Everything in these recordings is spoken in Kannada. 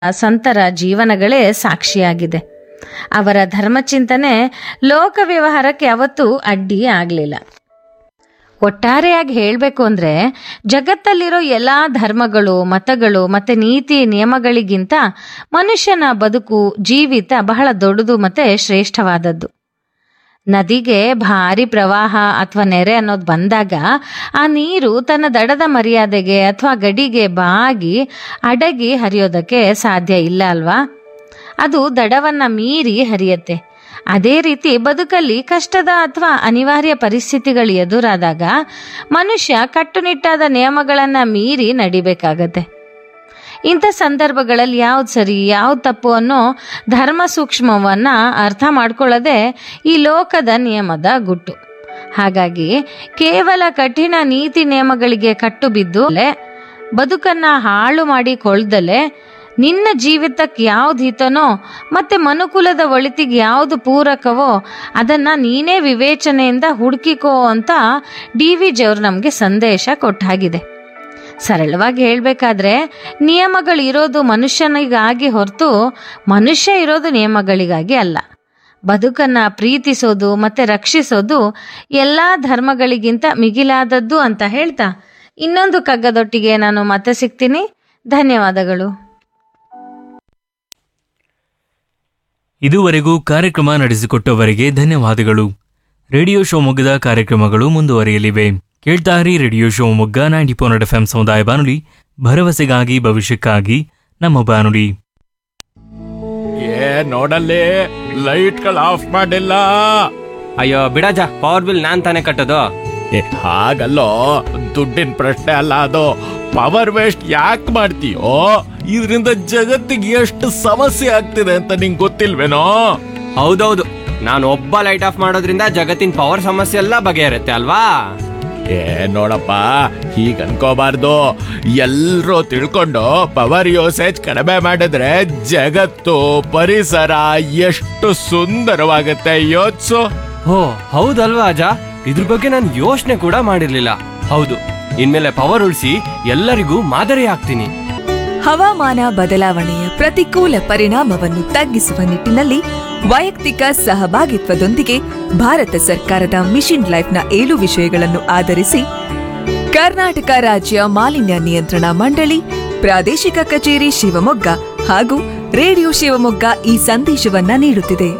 ಸಂತರ ಜೀವನಗಳೇ ಸಾಕ್ಷಿಯಾಗಿದೆ ಅವರ ಧರ್ಮಚಿಂತನೆ ಲೋಕ ವ್ಯವಹಾರಕ್ಕೆ ಯಾವತ್ತೂ ಅಡ್ಡಿ ಆಗಲಿಲ್ಲ ಒಟ್ಟಾರೆಯಾಗಿ ಹೇಳಬೇಕು ಅಂದ್ರೆ ಜಗತ್ತಲ್ಲಿರೋ ಎಲ್ಲಾ ಧರ್ಮಗಳು ಮತಗಳು ಮತ್ತೆ ನೀತಿ ನಿಯಮಗಳಿಗಿಂತ ಮನುಷ್ಯನ ಬದುಕು ಜೀವಿತ ಬಹಳ ದೊಡ್ಡದು ಮತ್ತೆ ಶ್ರೇಷ್ಠವಾದದ್ದು ನದಿಗೆ ಭಾರಿ ಪ್ರವಾಹ ಅಥವಾ ನೆರೆ ಅನ್ನೋದು ಬಂದಾಗ ಆ ನೀರು ತನ್ನ ದಡದ ಮರ್ಯಾದೆಗೆ ಅಥವಾ ಗಡಿಗೆ ಬಾಗಿ ಅಡಗಿ ಹರಿಯೋದಕ್ಕೆ ಸಾಧ್ಯ ಇಲ್ಲ ಅಲ್ವಾ ಅದು ದಡವನ್ನ ಮೀರಿ ಹರಿಯತ್ತೆ ಅದೇ ರೀತಿ ಬದುಕಲ್ಲಿ ಕಷ್ಟದ ಅಥವಾ ಅನಿವಾರ್ಯ ಪರಿಸ್ಥಿತಿಗಳು ಎದುರಾದಾಗ ಮನುಷ್ಯ ಕಟ್ಟುನಿಟ್ಟಾದ ನಿಯಮಗಳನ್ನ ಮೀರಿ ನಡಿಬೇಕಾಗತ್ತೆ ಇಂಥ ಸಂದರ್ಭಗಳಲ್ಲಿ ಯಾವ್ದು ಸರಿ ಯಾವ್ದು ತಪ್ಪು ಅನ್ನೋ ಧರ್ಮ ಸೂಕ್ಷ್ಮವನ್ನ ಅರ್ಥ ಮಾಡ್ಕೊಳ್ಳೋದೇ ಈ ಲೋಕದ ನಿಯಮದ ಗುಟ್ಟು ಹಾಗಾಗಿ ಕೇವಲ ಕಠಿಣ ನೀತಿ ನಿಯಮಗಳಿಗೆ ಕಟ್ಟು ಬಿದ್ದು ಬದುಕನ್ನ ಹಾಳು ಮಾಡಿ ಕೊಳ್ದಲೆ ನಿನ್ನ ಜೀವಿತಕ್ಕೆ ಯಾವ್ದು ಹಿತನೋ ಮತ್ತೆ ಮನುಕುಲದ ಒಳಿತಿಗೆ ಯಾವುದು ಪೂರಕವೋ ಅದನ್ನ ನೀನೇ ವಿವೇಚನೆಯಿಂದ ಹುಡುಕಿಕೋ ಅಂತ ಡಿ ವಿ ಜಿಯವರು ನಮಗೆ ಸಂದೇಶ ಕೊಟ್ಟಾಗಿದೆ ಸರಳವಾಗಿ ಹೇಳಬೇಕಾದ್ರೆ ನಿಯಮಗಳು ಇರೋದು ಮನುಷ್ಯನಿಗಾಗಿ ಹೊರತು ಮನುಷ್ಯ ಇರೋದು ನಿಯಮಗಳಿಗಾಗಿ ಅಲ್ಲ ಬದುಕನ್ನ ಪ್ರೀತಿಸೋದು ಮತ್ತೆ ರಕ್ಷಿಸೋದು ಎಲ್ಲಾ ಧರ್ಮಗಳಿಗಿಂತ ಮಿಗಿಲಾದದ್ದು ಅಂತ ಹೇಳ್ತಾ ಇನ್ನೊಂದು ಕಗ್ಗದೊಟ್ಟಿಗೆ ನಾನು ಮತ್ತೆ ಸಿಗ್ತೀನಿ ಧನ್ಯವಾದಗಳು ಇದುವರೆಗೂ ಕಾರ್ಯಕ್ರಮ ನಡೆಸಿಕೊಟ್ಟವರಿಗೆ ಧನ್ಯವಾದಗಳು ರೇಡಿಯೋ ಶಿವಮೊಗ್ಗದ ಕಾರ್ಯಕ್ರಮಗಳು ಮುಂದುವರಿಯಲಿವೆ ಕೇಳ್ತಾರಿ radio Shivamogga ninety four F M ಸಮುದಾಯ ಬಾನುಲಿ ಭರವಸೆಗಾಗಿ ಭವಿಷ್ಯಕ್ಕಾಗಿ ನಮ್ಮ ಬಾನುಲಿ ಏ ನೋಡಲ್ಲಿ ಲೈಟ್ಗಳು ಆಫ್ ಮಾಡಿಲ್ಲ ಅಯ್ಯೋ ಬಿಡಜ ಪವರ್ ಬಿಲ್ ನಾನ್ ತಾನೇ ಕಟ್ಟೋದು ಏ ಹಾಗಲ್ಲೋ ದುಡ್ಡಿನ ಪ್ರಶ್ನೆ ಅಲ್ಲ ಅದು ಪವರ್ ವೇಸ್ಟ್ ಯಾಕೆ ಮಾಡ್ತೀಯೋ ಇದರಿಂದ ಜಗತ್ತಿಗೆ ಎಷ್ಟು ಸಮಸ್ಯೆ ಆಗ್ತಿದೆ ಅಂತ ನಿಂಗೆ ಗೊತ್ತಿಲ್ವೇನೋ ಹೌದೌದು ನಾನು ಒಬ್ಬ ಲೈಟ್ ಆಫ್ ಮಾಡೋದ್ರಿಂದ ಜಗತ್ತಿನ ಪವರ್ ಸಮಸ್ಯೆ ಎಲ್ಲ ಬಗೆಹರುತ್ತೆ ಅಲ್ವಾ ಏ ನೋಡಪ್ಪ ಹೀಗ್ ಅನ್ಕೋಬಾರ್ದು ಎಲ್ರೂ ತಿಳ್ಕೊಂಡು ಪವರ್ ಯೂಸೇಜ್ ಕಡಿಮೆ ಮಾಡಿದ್ರೆ ಜಗತ್ತು ಪರಿಸರ ಎಷ್ಟು ಸುಂದರವಾಗುತ್ತೆ ಯೋಚ್ಸು ಓ ಹೌದಲ್ವಾ ಅಜ ಇದ್ರ ಬಗ್ಗೆ ನಾನು ಯೋಚನೆ ಕೂಡ ಮಾಡಿರ್ಲಿಲ್ಲ ಹೌದು ಇನ್ಮೇಲೆ ಪವರ್ ಉಳಿಸಿ ಎಲ್ಲರಿಗೂ ಮಾದರಿ ಆಗ್ತೀನಿ ಹವಾಮಾನ ಬದಲಾವಣೆಯ ಪ್ರತಿಕೂಲ ಪರಿಣಾಮವನ್ನು ತಗ್ಗಿಸುವ ನಿಟ್ಟಿನಲ್ಲಿ ವೈಯಕ್ತಿಕ ಸಹಭಾಗಿತ್ವದೊಂದಿಗೆ ಭಾರತ ಸರ್ಕಾರದ ಮಿಷನ್ ಲೈಫ್ನ ಏಳು ವಿಷಯಗಳನ್ನು ಆಧರಿಸಿ ಕರ್ನಾಟಕ ರಾಜ್ಯ ಮಾಲಿನ್ಯ ನಿಯಂತ್ರಣ ಮಂಡಳಿ ಪ್ರಾದೇಶಿಕ ಕಚೇರಿ ಶಿವಮೊಗ್ಗ ಹಾಗೂ ರೇಡಿಯೋ ಶಿವಮೊಗ್ಗ ಈ ಸಂದೇಶವನ್ನ ನೀಡುತ್ತಿದೆ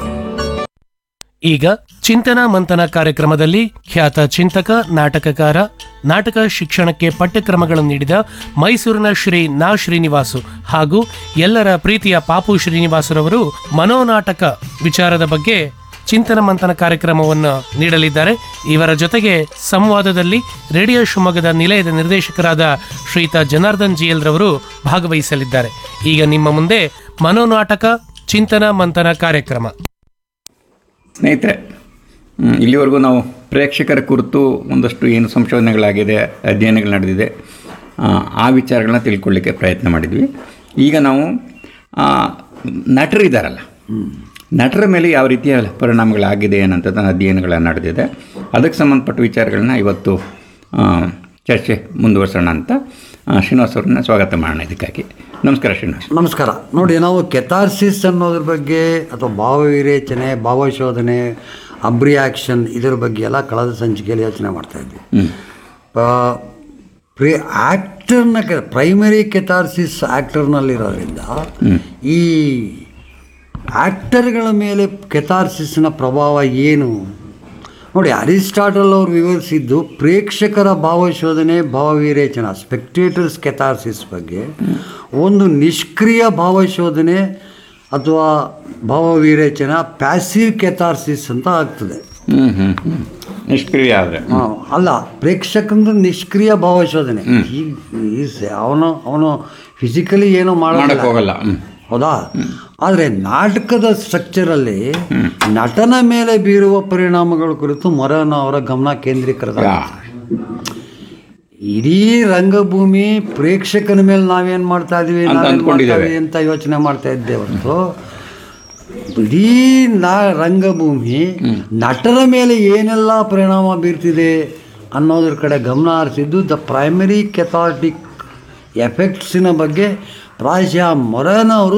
ಈಗ ಚಿಂತನ ಮಂಥನ ಕಾರ್ಯಕ್ರಮದಲ್ಲಿ ಖ್ಯಾತ ಚಿಂತಕ ನಾಟಕಕಾರ ನಾಟಕ ಶಿಕ್ಷಣಕ್ಕೆ ಪಠ್ಯಕ್ರಮಗಳನ್ನು ನೀಡಿದ ಮೈಸೂರಿನ ಶ್ರೀ ನಾ ಶ್ರೀನಿವಾಸು ಹಾಗೂ ಎಲ್ಲರ ಪ್ರೀತಿಯ ಪಾಪು ಶ್ರೀನಿವಾಸರವರು ಮನೋನಾಟಕ ವಿಚಾರದ ಬಗ್ಗೆ ಚಿಂತನ ಮಂಥನ ಕಾರ್ಯಕ್ರಮವನ್ನು ನೀಡಲಿದ್ದಾರೆ ಇವರ ಜೊತೆಗೆ ಸಂವಾದದಲ್ಲಿ ರೇಡಿಯೋ ಶಿವಮೊಗ್ಗದ ನಿಲಯದ ನಿರ್ದೇಶಕರಾದ ಶ್ರೀಯುತ ಜನಾರ್ದನ್ ಜಿಎಲ್ ರವರು ಭಾಗವಹಿಸಲಿದ್ದಾರೆ ಈಗ ನಿಮ್ಮ ಮುಂದೆ ಮನೋನಾಟಕ ಚಿಂತನ ಮಂಥನ ಕಾರ್ಯಕ್ರಮ ಸ್ನೇಹಿತರೆ ಮ್, ಇಲ್ಲಿವರೆಗೂ ನಾವು ಪ್ರೇಕ್ಷಕರ ಕುರಿತು ಒಂದಷ್ಟು ಏನು ಸಂಶೋಧನೆಗಳಾಗಿದೆ ಅಧ್ಯಯನಗಳು ನಡೆದಿದೆ ಆ, ಆ ವಿಚಾರಗಳನ್ನ ತಿಳ್ಕೊಳ್ಳಿಕ್ಕೆ ಪ್ರಯತ್ನ ಮಾಡಿದ್ವಿ ಈಗ ನಾವು ಆ, ನಟರಿದ್ದಾರಲ್ಲ ನಟರ ಮೇಲೆ ಯಾವ ರೀತಿಯ ಪರಿಣಾಮಗಳಾಗಿದೆ ಅನ್ನೋಂಥದ್ದು ಅಧ್ಯಯನಗಳು ನಡೆದಿದೆ ಅದಕ್ಕೆ ಸಂಬಂಧಪಟ್ಟ ವಿಚಾರಗಳನ್ನ ಇವತ್ತು ಆ, ಚರ್ಚೆ ಮುಂದುವರ್ಸೋಣ ಅಂತ ಆ, ಶ್ರೀನಿವಾಸ್ ಅವ್ರನ್ನ ಸ್ವಾಗತ ಮಾಡೋಣ ಇದಕ್ಕಾಗಿ ನಮಸ್ಕಾರ ಶ್ರೀನಿವಾಸ್ ನಮಸ್ಕಾರ ನೋಡಿ ನಾವು ಕೆಥಾರ್ಸಿಸ್ ಅನ್ನೋದ್ರ ಬಗ್ಗೆ ಅಥವಾ ಭಾವವಿರೇಚನೆ ಭಾವಶೋಧನೆ ಅಬ್ರಿಯಾಕ್ಷನ್ ಇದರ ಬಗ್ಗೆ ಎಲ್ಲ ಕಳೆದ ಸಂಚಿಕೆಯಲ್ಲಿ ಯೋಚನೆ ಮಾಡ್ತಾ ಇದ್ವಿ ಪ- ಪ್ರಿ ಆ್ಯಕ್ಟರ್ನ ಕೆ ಪ್ರೈಮರಿ ಕೆಥಾರ್ಸಿಸ್ ಆ್ಯಕ್ಟರ್ನಲ್ಲಿರೋದ್ರಿಂದ ಈ ಆ್ಯಕ್ಟರ್ಗಳ ಮೇಲೆ ಕೆಥಾರ್ಸಿಸ್ನ ಪ್ರಭಾವ ಏನು ನೋಡಿ ಅರಿಸ್ಟಾಟಲ್ ಅವರು ವಿವರಿಸಿದ್ದು ಪ್ರೇಕ್ಷಕರ ಭಾವಶೋಧನೆ ಭಾವವಿರೇಚನ ಸ್ಪೆಕ್ಟೇಟರ್ಸ್ ಕೆಥಾರ್ಸಿಸ್ ಬಗ್ಗೆ ಒಂದು ನಿಷ್ಕ್ರಿಯ ಭಾವಶೋಧನೆ ಅಥವಾ ಭಾವವಿರೇಚನ ಪ್ಯಾಸಿವ್ ಕೆಥಾರ್ಸಿಸ್ ಅಂತ ಆಗ್ತದೆ ಹ್ಞೂ ಹ್ಞೂ ಹ್ಞೂ ನಿಷ್ಕ್ರಿಯ ಆದರೆ ಆ, ಅಲ್ಲ ಪ್ರೇಕ್ಷಕಂದು ನಿಷ್ಕ್ರಿಯ ಭಾವಶೋಧನೆ ಅವನು ಅವನು ಫಿಸಿಕಲಿ ಏನೋ ಮಾಡಕ್ಕೆ ಮಾಡೋದಿಲ್ಲ ಹೋಗಲ್ಲ ಹ್ಞೂ ಹೌದಾ ಆದರೆ ನಾಟಕದ ಸ್ಟ್ರಕ್ಚರಲ್ಲಿ ನಟನ ಮೇಲೆ ಬೀರುವ ಪರಿಣಾಮಗಳ ಕುರಿತು ಮೊರನ ಅವರ ಗಮನ ಕೇಂದ್ರೀಕೃತ ಇಡೀ ರಂಗಭೂಮಿ ಪ್ರೇಕ್ಷಕನ ಮೇಲೆ ನಾವೇನು ಮಾಡ್ತಾ ಇದೀವಿ ಅಂತ ನಾವೇನ್ ಮಾಡ್ತಾ ಅಂದ್ಕೊಂಡಿದ್ದೇವೆ. ಇದೀವಿ ಅಂತ ಯೋಚನೆ ಮಾಡ್ತಾ ಇದ್ದೆ ಹೊರತು ಇಡೀ ನಾ ರಂಗಭೂಮಿ ನಟರ ಮೇಲೆ ಏನೆಲ್ಲ ಪರಿಣಾಮ ಬೀರ್ತಿದೆ ಅನ್ನೋದ್ರ ಕಡೆ ಗಮನ ಹರಿಸಿದ್ದು ದ ಪ್ರೈಮರಿ ಕೆಥಾಟಿಕ್ ಎಫೆಕ್ಟ್ಸಿನ ಬಗ್ಗೆ ಪ್ರಾಯಶಃ ಮೊರನ ಅವರು